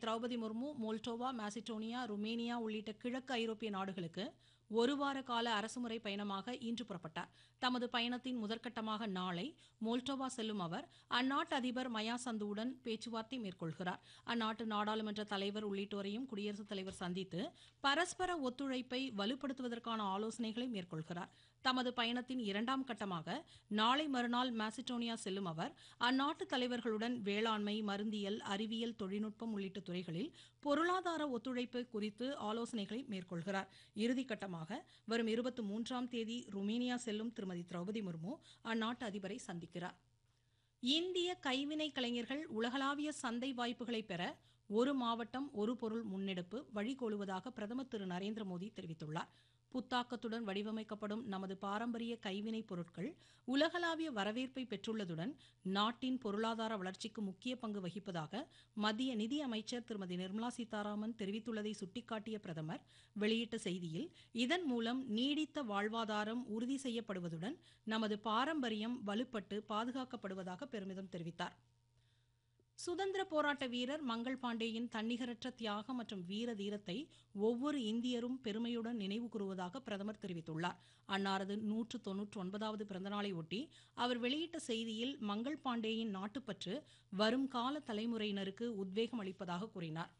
Draupadi Murmu Moldova Macedonia Romania உள்ளிட்ட கிழக்கு ஐரோப்பிய நாடுகளுக்கு ஒருவார கால அரசுமுறை பயணமாக இன்று புறப்பட்டார் தமது பயணத்தின் முதற்கட்டமாக நாளை மோல்டோவா செல்லும் அவர் அந்நாட்டு அதிபர் மயா சந்துவுடன் பேச்சுவார்த்தை மேற்கொள்கிறார் அந்நாட்டு நாடாளுமன்ற தலைவர் உள்ளிட்டோரையும் குடியரசுத் தலைவர் சந்தித்து பரஸ்பர ஒத்துழைப்பை வலுப்படுத்துவதற்கான ஆலோசனைகளை மேற்கொள்கிறார் தமது பயணத்தின் இரண்டாம் கட்டமாக நாளை மறுநாள் மாசிடோனியா செல்லும் அவர் அந்நாட்டு தலைவர்களுடன் வேளாண்மை மருந்தியல் அறிவியல் தொழில்நுட்பம் உள்ளிட்ட துறைகளில் பொருளாதார ஒத்துழைப்பு குறித்து ஆலோசனைகளை மேற்கொள்கிறார் இறுதிக்கட்டமாக வரும் இருபத்தி மூன்றாம் தேதி ருமேனியா செல்லும் திருமதி திரௌபதி முர்மு அந்நாட்டு அதிபரை சந்திக்கிறார் இந்திய கைவினை கலைஞர்கள் உலகளாவிய சந்தை வாய்ப்புகளை பெற ஒரு மாவட்டம் ஒரு பொருள் முன்னெடுப்பு வழிகோலுவதாக பிரதமர் திரு நரேந்திர மோடி தெரிவித்துள்ளார் புத்தாக்கத்துடன் வடிவமைக்கப்படும் நமது பாரம்பரிய கைவினைப் பொருட்கள் உலகளாவிய வரவேற்பை பெற்றுள்ளதுடன் நாட்டின் பொருளாதார வளர்ச்சிக்கு முக்கிய பங்கு வகிப்பதாக மத்திய நிதி அமைச்சர் திருமதி நிர்மலா சீதாராமன் தெரிவித்துள்ளதை சுட்டிக்காட்டிய பிரதமர் வெளியிட்ட செய்தியில் இதன் மூலம் நீடித்த வாழ்வாதாரம் உறுதி செய்யப்படுவதுடன் நமது பாரம்பரியம் வலுப்பட்டு பாதுகாக்கப்படுவதாக பெருமிதம் தெரிவித்தார் சுதந்திர போராட்ட வீரர் மங்கள் பாண்டேயின் தன்னிகரற்ற தியாகம் மற்றும் வீர தீரத்தை ஒவ்வொரு இந்தியரும் பெருமையுடன் நினைவு கூறுவதாக பிரதமர் தெரிவித்துள்ளார் அன்னாரது நூற்று தொன்னூற்றி ஒன்பதாவது பிறந்தநாளை ஒட்டி அவர் வெளியிட்ட செய்தியில் மங்கள் பாண்டேயின் நாட்டுப்பற்று வரும் கால தலைமுறையினருக்கு உத்வேகம் அளிப்பதாக கூறினார்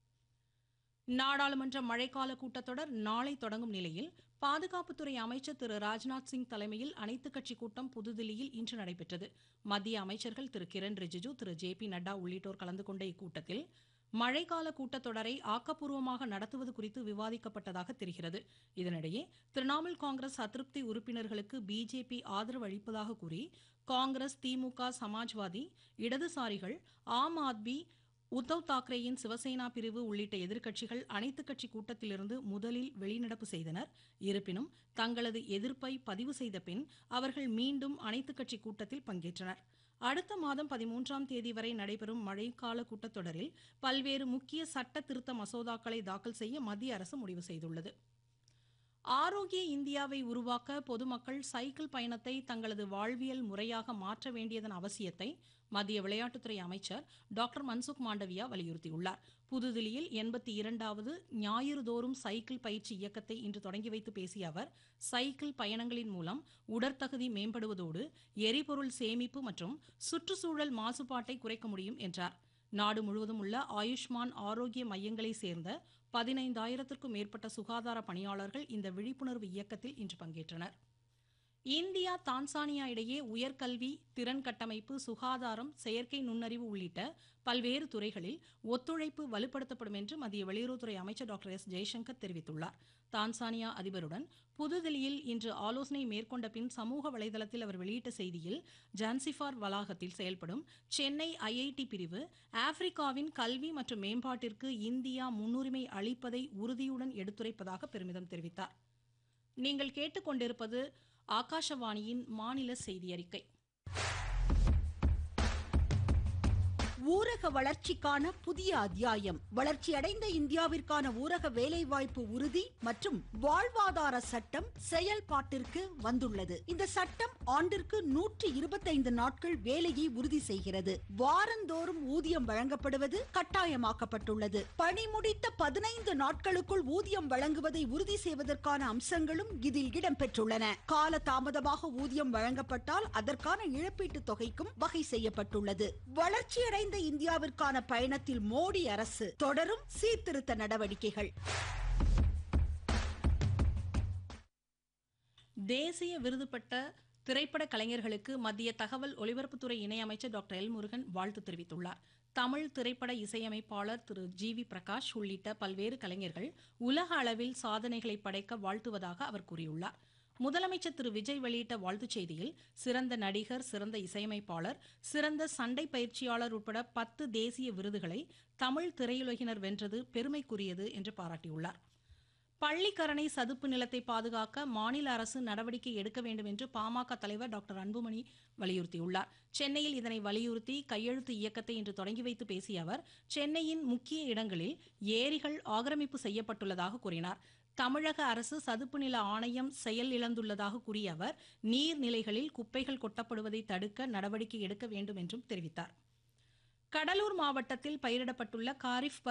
நாடாளுமன்ற மழைக்கால கூட்டத்தொடர் நாளை தொடங்கும் நிலையில் பாதுகாப்புத்துறை அமைச்சர் திரு ராஜ்நாத் சிங் தலைமையில் அனைத்துக் கட்சி கூட்டம் புதுதில்லியில் இன்று நடைபெற்றது மத்திய அமைச்சர்கள் திரு கிரண் ரிஜிஜு திரு ஜே பி நட்டா உள்ளிட்டோர் கலந்து கொண்ட இக்கூட்டத்தில் மழைக்கால கூட்டத்தொடரை ஆக்கப்பூர்வமாக நடத்துவது குறித்து விவாதிக்கப்பட்டதாக தெரிகிறது இதனிடையே திரிணாமுல் காங்கிரஸ் அதிருப்தி உறுப்பினர்களுக்கு பிஜேபி ஆதரவு அளிப்பதாக கூறி காங்கிரஸ் திமுக சமாஜ்வாதி இடதுசாரிகள் ஆம் ஆத்மி உத்தவ் தாக்கரேயின் சிவசேனா பிரிவு உள்ளிட்ட எதிர்க்கட்சிகள் அனைத்துக் கட்சி கூட்டத்திலிருந்து முதலில் வெளிநடப்பு செய்தனர் இருப்பினும் தங்களது எதிர்ப்பை பதிவு செய்த பின் அவர்கள் மீண்டும் அனைத்துக் கட்சி கூட்டத்தில் பங்கேற்றனர் அடுத்த மாதம் பதிமூன்றாம் தேதி வரை நடைபெறும் மழைக்கால கூட்டத்தொடரில் பல்வேறு முக்கிய சட்ட திருத்த மசோதாக்களை தாக்கல் செய்ய மத்திய அரசு முடிவு செய்துள்ளது ஆரோக்கிய இந்தியாவை உருவாக்க பொதுமக்கள் சைக்கிள் பயணத்தை தங்களது வாழ்வியல் முறையாக மாற்ற வேண்டியதன் அவசியத்தை மத்திய விளையாட்டுத்துறை அமைச்சர் டாக்டர் மன்சுக் மாண்டவியா வலியுறுத்தியுள்ளார் புதுதில்லியில் எண்பத்தி இரண்டாவது ஞாயிறுதோறும் சைக்கிள் பயிற்சி இயக்கத்தை இன்று தொடங்கி வைத்து பேசிய அவர் சைக்கிள் பயணங்களின் மூலம் உடற்தகுதி மேம்படுவதோடு எரிபொருள் சேமிப்பு மற்றும் சுற்றுச்சூழல் மாசுபாட்டை குறைக்க முடியும் என்றார் நாடு முழுவதும் உள்ள ஆயுஷ்மான் ஆரோக்கிய மையங்களை சேர்ந்த பதினைந்தாயிரத்திற்கும் மேற்பட்ட சுகாதார பணியாளர்கள் இந்த விழிப்புணர்வு இயக்கத்தில் இன்று பங்கேற்றனர் இந்தியா தான்சானியா இடையே உயர்கல்வி திறன் கட்டமைப்பு சுகாதாரம் செயற்கை நுண்ணறிவு உள்ளிட்ட பல்வேறு துறைகளில் ஒத்துழைப்பு வலுப்படுத்தப்படும் என்று மத்திய வெளியுறவுத்துறை அமைச்சர் டாக்டர் எஸ் ஜெய்சங்கர் தெரிவித்துள்ளார் தான்சானியா அதிபருடன் புதுதில்லியில் இன்று ஆலோசனை மேற்கொண்ட பின் சமூக வலைதளத்தில் அவர் வெளியிட்ட செய்தியில் ஜான்சிஃபார் வளாகத்தில் செயல்படும் சென்னை ஐஐடி பிரிவு ஆப்பிரிக்காவின் கல்வி மற்றும் மேம்பாட்டிற்கு இந்தியா முன்னுரிமை அளிப்பதை உறுதியுடன் எடுத்துரைப்பதாக பெருமிதம் தெரிவித்தார் நீங்கள் கேட்டுக்கொண்டிருப்பது ஆகாஷவாணியின் மாநில செய்தி அறிக்கை ஊரக வளர்ச்சிக்கான புதிய அத்தியாயம் வளர்ச்சியடைந்த இந்தியாவிற்கான ஊரக வேலைவாய்ப்பு உறுதி மற்றும் வாழ்வாதார சட்டம் செயல்பாட்டிற்கு வந்துள்ளது இந்த சட்டம் ஆண்டிற்கு நூற்றி இருபத்தைந்து நாட்கள் வேலையை உறுதி செய்கிறது வாரந்தோறும் ஊதியம் வழங்கப்படுவது கட்டாயமாக்கப்பட்டுள்ளது பணி முடித்த பதினைந்து நாட்களுக்குள் ஊதியம் வழங்குவதை உறுதி செய்வதற்கான அம்சங்களும் இதில் இடம்பெற்றுள்ளன கால தாமதமாக ஊதியம் வழங்கப்பட்டால் அதற்கான இழப்பீட்டு தொகைக்கும் வகை செய்யப்பட்டுள்ளது வளர்ச்சியடைந்த இந்தியாவிற்கான பயணத்தில் மோடி அரசு தொடரும் சீர்திருத்த நடவடிக்கைகள் தேசிய விருது பெற்ற திரைப்பட கலைஞர்களுக்கு மத்திய தகவல் ஒலிபரப்புத்துறை இணையமைச்சர் டாக்டர் எல் முருகன் வாழ்த்து தெரிவித்துள்ளார் தமிழ் திரைப்பட இசையமைப்பாளர் திரு ஜி வி பிரகாஷ் உள்ளிட்ட பல்வேறு கலைஞர்கள் உலக அளவில் சாதனைகளை படைக்க வாழ்த்துவதாக அவர் கூறியுள்ளார் முதலமைச்சர் திரு விஜய் வெளியிட்ட வாழ்த்துச் செய்தியில் சிறந்த நடிகர் சிறந்த இசையமைப்பாளர் சிறந்த சண்டை பயிற்சியாளர் உட்பட பத்து தேசிய விருதுகளை தமிழ் திரையுலகினர் வென்றது பெருமைக்குரியது என்று பாராட்டியுள்ளார் பள்ளிக்கரணை சதுப்பு நிலத்தை பாதுகாக்க மாநில அரசு நடவடிக்கை எடுக்க வேண்டும் என்று பாமக தலைவர் டாக்டர் அன்புமணி வலியுறுத்தியுள்ளார் சென்னையில் இதனை வலியுறுத்தி கையெழுத்து இயக்கத்தை இன்று தொடங்கி வைத்து பேசிய அவர் சென்னையின் முக்கிய இடங்களில் ஏரிகள் ஆக்கிரமிப்பு செய்யப்பட்டுள்ளதாக கூறினார் தமிழக அரசு சதுப்பு நில ஆணையம் செயல் இழந்துள்ளதாக கூறிய அவர் நீர்நிலைகளில் குப்பைகள் கொட்டப்படுவதை தடுக்க நடவடிக்கை எடுக்க வேண்டும் என்றும் தெரிவித்தார் கடலூர் மாவட்டத்தில் பயிரிடப்பட்டுள்ள காரிஃப்